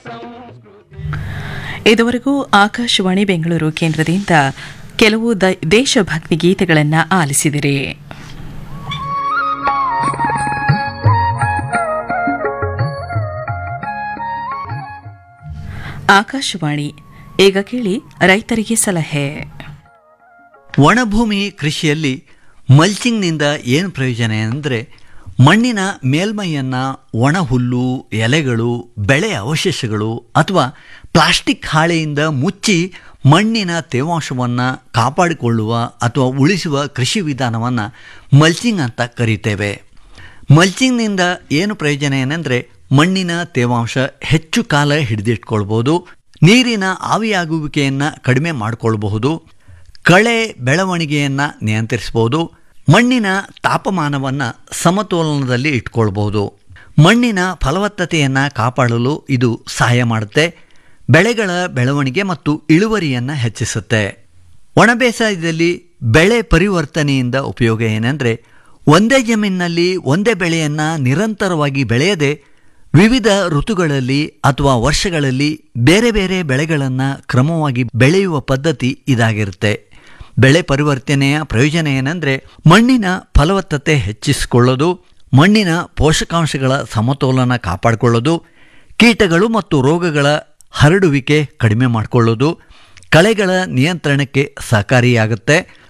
ಇದುವರೆಗೂ ಆಕಾಶವಾಣಿ ಬೆಂಗಳೂರು ಕೇಂದ್ರದಿಂದ ಕೆಲವು ದ- ದೇಶಭಕ್ತಿ ಗೀತೆಗಳನ್ನು ಆಲಿಸಿದಿರಿ ಆಕಾಶವಾಣಿ ಈಗ ಕೇಳಿ ರೈತರಿಗೆ ಸಲಹೆ ಒಣಭೂಮಿ ಕೃಷಿಯಲ್ಲಿ ಮಲ್ಚಿಂಗ್ನಿಂದ ಏನು ಪ್ರಯೋಜನ ಅಂದರೆ ಮಣ್ಣಿನ ಮೇಲ್ಮೈಯನ್ನು ಒಣ ಹುಲ್ಲು ಎಲೆಗಳು ಬೆಳೆ ಅವಶೇಷಗಳು ಅಥವಾ ಪ್ಲಾಸ್ಟಿಕ್ ಹಾಳೆಯಿಂದ ಮುಚ್ಚಿ ಮಣ್ಣಿನ ತೇವಾಂಶವನ್ನು ಕಾಪಾಡಿಕೊಳ್ಳುವ ಅಥವಾ ಉಳಿಸುವ ಕೃಷಿ ವಿಧಾನವನ್ನು ಮಲ್ಚಿಂಗ್ ಅಂತ ಕರೀತೇವೆ ಮಲ್ಚಿಂಗ್ನಿಂದ ಏನು ಪ್ರಯೋಜನ ಏನೆಂದರೆ ಮಣ್ಣಿನ ತೇವಾಂಶ ಹೆಚ್ಚು ಕಾಲ ಹಿಡಿದಿಟ್ಕೊಳ್ಬೋದು ನೀರಿನ ಆವಿಯಾಗುವಿಕೆಯನ್ನು ಕಡಿಮೆ ಮಾಡಿಕೊಳ್ಬಹುದು ಕಳೆ ಬೆಳವಣಿಗೆಯನ್ನು ನಿಯಂತ್ರಿಸಬಹುದು ಮಣ್ಣಿನ ತಾಪಮಾನವನ್ನು ಸಮತೋಲನದಲ್ಲಿ ಇಟ್ಕೊಳ್ಬಹುದು ಮಣ್ಣಿನ ಫಲವತ್ತತೆಯನ್ನು ಕಾಪಾಡಲು ಇದು ಸಹಾಯ ಮಾಡುತ್ತೆ ಬೆಳೆಗಳ ಬೆಳವಣಿಗೆ ಮತ್ತು ಇಳುವರಿಯನ್ನು ಹೆಚ್ಚಿಸುತ್ತೆ ಒಣ ಬೇಸಾಯದಲ್ಲಿ ಬೆಳೆ ಪರಿವರ್ತನೆಯಿಂದ ಉಪಯೋಗ ಏನೆಂದರೆ ಒಂದೇ ಜಮೀನಿನಲ್ಲಿ ಒಂದೇ ಬೆಳೆಯನ್ನು ನಿರಂತರವಾಗಿ ಬೆಳೆಯದೆ ವಿವಿಧ ಋತುಗಳಲ್ಲಿ ಅಥವಾ ವರ್ಷಗಳಲ್ಲಿ ಬೇರೆ ಬೇರೆ ಬೆಳೆಗಳನ್ನು ಕ್ರಮವಾಗಿ ಬೆಳೆಯುವ ಪದ್ಧತಿ ಇದಾಗಿರುತ್ತೆ ಬೆಳೆ ಪರಿವರ್ತನೆಯ ಪ್ರಯೋಜನ ಏನೆಂದರೆ ಮಣ್ಣಿನ ಫಲವತ್ತತೆ ಹೆಚ್ಚಿಸಿಕೊಳ್ಳೋದು ಮಣ್ಣಿನ ಪೋಷಕಾಂಶಗಳ ಸಮತೋಲನ ಕಾಪಾಡಿಕೊಳ್ಳೋದು ಕೀಟಗಳು ಮತ್ತು ರೋಗಗಳ ಹರಡುವಿಕೆ ಕಡಿಮೆ ಮಾಡಿಕೊಳ್ಳೋದು ಕಳೆಗಳ ನಿಯಂತ್ರಣಕ್ಕೆ ಸಹಕಾರಿಯಾಗುತ್ತೆ